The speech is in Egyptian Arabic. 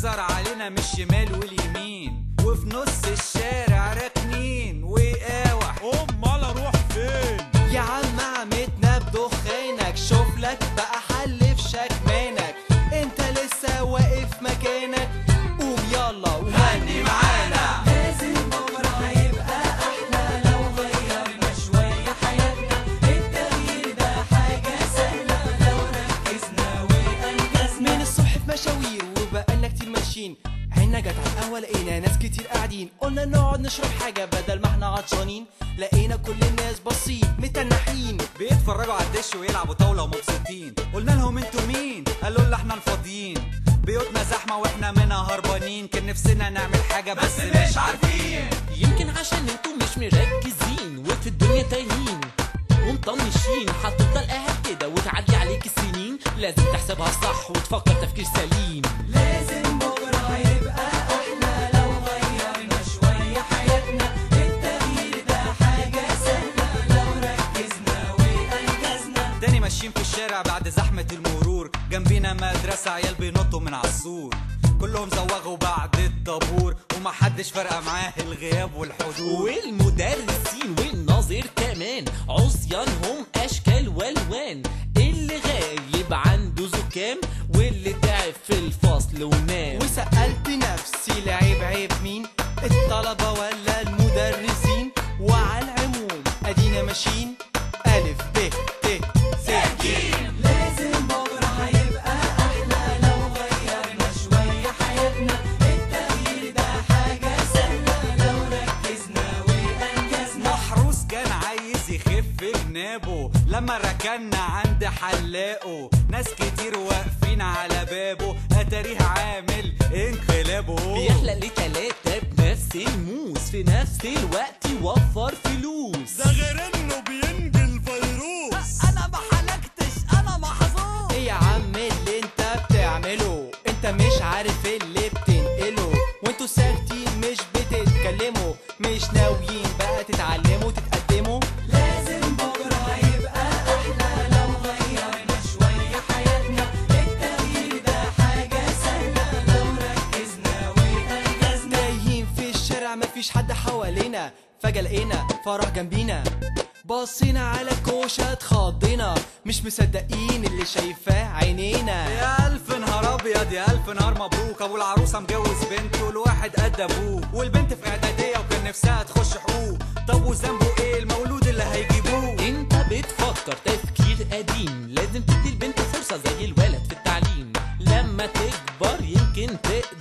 بتكسر علينا من الشمال واليمين وفي نص الشارع راكنين وقاوح امال اروح فين يا عم عمتنا بدخانك شوف لك بقى حل في شكمانك انت لسه واقف مكانك قوم يلا وغني معانا لازم بكره هيبقى احلى لو غيرنا شويه حياتنا التغيير ده حاجه سهله لو ركزنا وانجزنا من الصبح في مشاوير وبقالنا كتير ماشيين عينا جت على القهوه لقينا ناس كتير قاعدين قلنا نقعد نشرب حاجه بدل ما احنا عطشانين لقينا كل الناس باصين متنحين بيتفرجوا على الدش ويلعبوا طاولة ومبسوطين قلنا لهم انتوا مين قالوا لنا احنا الفاضيين بيوتنا زحمة واحنا منها هربانين كان نفسنا نعمل حاجة بس مش عارفين يمكن عشان انتوا مش مركزين وفي الدنيا تايهين ومطنشين هتفضل قاعد كده وتعدي عليك السنين لازم تحسبها صح وتفكر تفكير سليم لازم بكره هيبقى احلى لو غيرنا شويه حياتنا التغيير ده حاجه سهله لو ركزنا وانجزنا تاني ماشيين في الشارع بعد زحمة المرور جنبينا مدرسة عيال بينطوا من عالسور كلهم زوغوا بعد الطابور ومحدش فارقة معاه الغياب والحضور والمدرسين والناظر كمان عصيانهم اشكال والوان اللي غايب عنده زكام واللي تعب في الفصل ونام وسألت نفسي العيب عيب مين الطلبة ولا المدرسين وعلى العموم ادينا ماشيين ألف ب ت س لازم بكرة هيبقى أحلى لو غيرنا شوية حياتنا التغيير ده حاجة سهلة لو ركزنا وأنجزنا محروس كان عايز يخف جنابه لما ركنا عند حلاقه ناس كتير واقفين على بابه اتاريه عامل انقلابه بيحلق لي تلاتة بنفس الموس في نفس الوقت يوفر فلوس ده غير انه بينجي الفيروس انا ما حلقتش انا محظوظ ايه يا عم اللي انت بتعمله انت مش عارف اللي بتنقله وانتوا ساكتين مش بتتكلموا مش ناويين بقى تتعلموا تتقدموا لازم بكره هيبقى احلى لو غيرنا شويه حياتنا التغيير ده حاجه سهله لو ركزنا وانجزنا تايهين في الشارع مفيش حد حوالينا فجأة لقينا فرح جنبينا بصينا على كوشة اتخضينا مش مصدقين اللي شايفاه عينينا يا الف نهار ابيض يا الف نهار مبروك ابو العروسه مجوز بنته الواحد قد ابوه والبنت في اعداديه وكان نفسها تخش حقوق طب وذنبه ايه المولود اللي هيجيبوه انت بتفكر تفكير قديم لازم تدي البنت فرصة زي الولد في التعليم لما تكبر يمكن تقدر